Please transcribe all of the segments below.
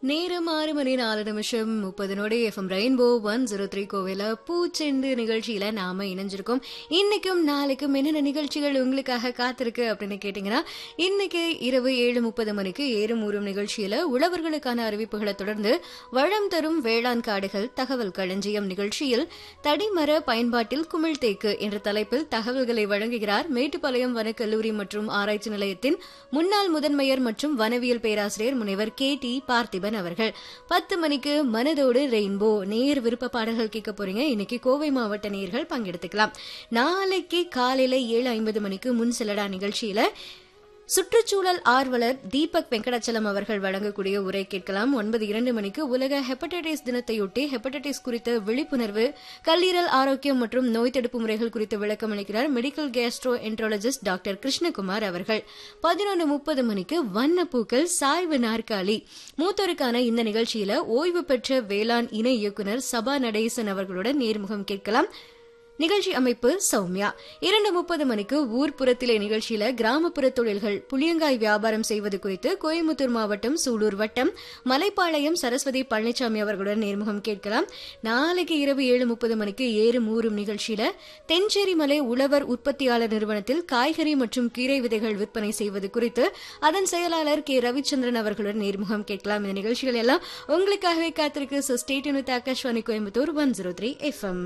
நேரம் ஆறு மணி நாலு நிமிஷம் முப்பது நொடி FM rainbow one zero three கோவில பூச்செண்டு நிகழ்ச்சியில நாம இணைஞ்சிருக்கோம் இன்னைக்கும் நாளைக்கும் என்னென்ன நிகழ்ச்சிகள் உங்களுக்காக காத்திருக்கு அப்படின்னு கேட்டீங்கன்னா இன்னைக்கு இரவு ஏழு முப்பது மணிக்கு ஏறும் ஊறும் நிகழ்ச்சியில உழவர்களுக்கான அறிவிப்புகளை தொடர்ந்து வளம் தரும் வேளாண் காடுகள் தகவல் களஞ்சியம் நிகழ்ச்சியில் தடிமர பயன்பாட்டில் குமிழ் தேக்கு என்ற தலைப்பில் தகவல்களை வழங்குகிறார் மேட்டுப்பாளையம் வனக்கல்லூரி மற்றும் ஆராய்ச்சி நிலையத்தின் முன்னாள் முதன்மையர் மற்றும் வனவியல் பேராசிரியர் முனைவர் கே டி பார்த்திபன் அவர்கள் பத்து மணிக்கு மனதோடு ரெயின்போ நேர் விருப்ப பாடல்கள் கேட்க போறீங்க இன்னைக்கு கோவை மாவட்ட நேர்கள் பங்கெடுத்துக்கலாம் நாளைக்கு காலையில ஏழு ஐம்பது மணிக்கு முன் செல்லடா நிகழ்ச்சியில சுற்றுச்சூழல் ஆர்வலர் தீபக் வெங்கடாச்சலம் அவர்கள் வழங்கக்கூடிய உரை கேட்கலாம் ஒன்பது இரண்டு மணிக்கு உலக ஹெப்படைட்டிஸ் தினத்தையொட்டி ஹெப்படைட்டிஸ் குறித்த விழிப்புணர்வு கல்லீரல் ஆரோக்கியம் மற்றும் நோய் தடுப்பு முறைகள் குறித்து விளக்கம் அளிக்கிறார் medical gastroenterologist doctor Krishnakumar அவர்கள் பதினொன்று முப்பது மணிக்கு வண்ணப்பூக்கள் சாய்வு நாற்காலி மூத்தோருக்கான இந்த நிகழ்ச்சியில ஓய்வு பெற்ற வேளாண் இணை இயக்குநர் சபா நடேசன் அவர்களுடன் நேர்முகம் கேட்கலாம் நிகழ்ச்சி அமைப்பு சௌமியா இரண்டு முப்பது மணிக்கு ஊர்ப்புறத்திலே நிகழ்ச்சியில கிராமப்புற தொழில்கள் புளியங்காய் வியாபாரம் செய்வது குறித்து கோயம்புத்தூர் மாவட்டம் சூலூர் வட்டம் மலைப்பாளையம் சரஸ்வதி பழனிசாமி அவர்களுடன் நேர்முகம் கேட்கலாம் நாளைக்கு இரவு ஏழு முப்பது மணிக்கு ஏறும் ஊறும் நிகழ்ச்சியில தென்சேரி மலை உழவர் உற்பத்தியாளர் நிறுவனத்தில் காய்கறி மற்றும் கீரை விதைகள் விற்பனை செய்வது குறித்து அதன் செயலாளர் கே ரவிச்சந்திரன் அவர்களுடன் நேர்முகம் கேட்கலாம் இந்த நிகழ்ச்சிகள் எல்லாம் உங்களுக்காகவே காத்திருக்கு so state unit Akashvani Coimbatore one zero three FM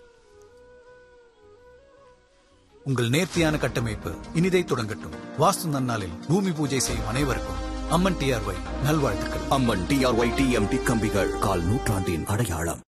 உங்கள் நேர்த்தியான கட்டமைப்பு இனிதை தொடங்கட்டும் வாஸ்து நன்னாளில் பூமி பூஜை செய்யும் அனைவருக்கும் அம்மன் டிஆர்ஒய் நல்வாழ்த்துக்கள் அம்மன் டிஆர்ஒய் டிஎம்டி கம்பிகள் கால் நூற்றாண்டின் அடையாளம்